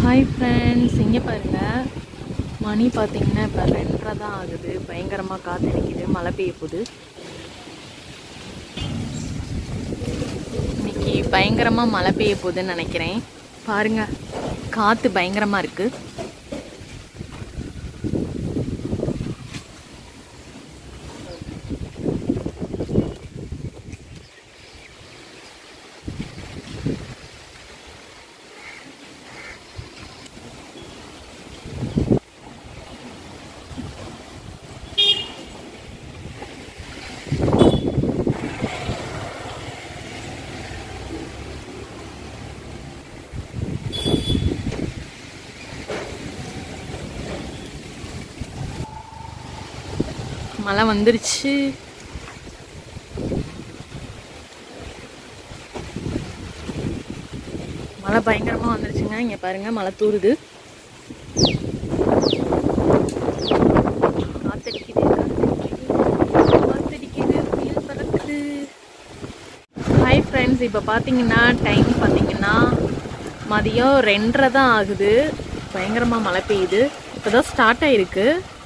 hi friends இங்கே பாருங்க மணி பார்த்தீங்கன்னா இப்போ ரெண்டரை தான் ஆகுது பயங்கரமாக காத்தடிக்குது மழை பெய்ய போகுது இன்னைக்கு பயங்கரமாக மழை பெய்ய போகுதுன்னு நினைக்கிறேன் பாருங்க காற்று பயங்கரமாக இருக்குது மழை வந்துருச்சு மழை பயங்கரமாக வந்துருச்சுங்க இங்கே பாருங்க மழை தூருது காத்தடிக்குது காத்தடிக்குது காத்தடிக்குது புயல் பறக்குது ஹாய் ஃப்ரெண்ட்ஸ் இப்போ பார்த்தீங்கன்னா டைம் பார்த்தீங்கன்னா மதியம் ரெண்டரை தான் ஆகுது பயங்கரமாக மழை பெய்யுது இப்போ தான் ஸ்டார்ட் ஆயிருக்கு